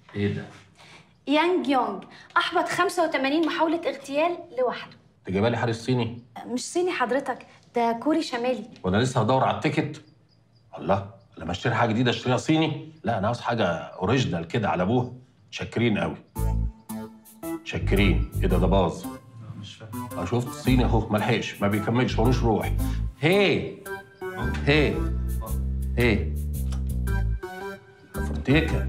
ايه ده؟ يانج يونج احبط 85 محاوله اغتيال لوحده انت جايبه لي حارس صيني مش صيني حضرتك ده كوري شمالي وانا لسه هدور على التيكت الله لما اشتري حاجه جديده اشتريها صيني لا انا عاوز حاجه اوريجينال كده على ابوها شاكرين قوي شاكرين ايه ده ده باظ مش فاهم اه شفت صيني اهو ما لحقش ما بيكملش ملوش روح هي هي هي فرتيكه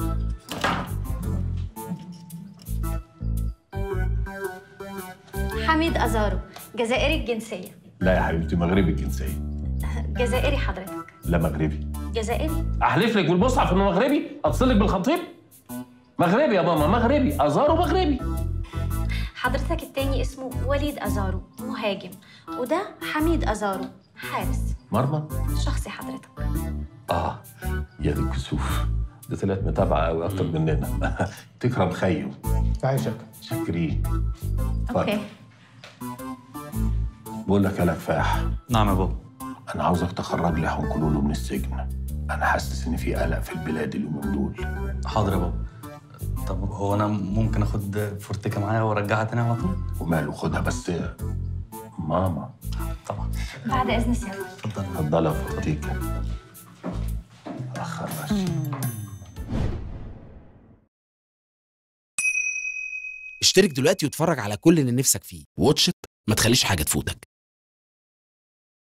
حميد ازارو جزائري الجنسيه لا يا حبيبتي مغربي الجنسيه جزائري حضرتك لا مغربي جزائري احلف لك بالمصحف انه مغربي اتصل لك بالخطيب مغربي يا ماما مغربي ازارو مغربي حضرتك التاني اسمه وليد ازارو مهاجم وده حميد ازارو حارس مرمى شخصي حضرتك اه يا دي الكسوف ده طلعت متابعه قوي اكتر مننا تكرم خيو عايشك شاكرين اتفضل. اوكي بقول لك يا لفاح نعم يا بابا انا عاوزك تخرج لي حنكلولو من السجن انا حاسس ان في قلق في البلاد اليومين دول حاضر يا بابا طب هو انا ممكن اخد فورتيكا معايا وارجعها تاني على طول وماله خدها بس ماما طبعا بعد اذن سيادتك اتفضل اتفضلي يا فورتيكا اخر بس اشترك دلوقتي واتفرج على كل اللي نفسك فيه واتش إت، ما تخليش حاجة تفوتك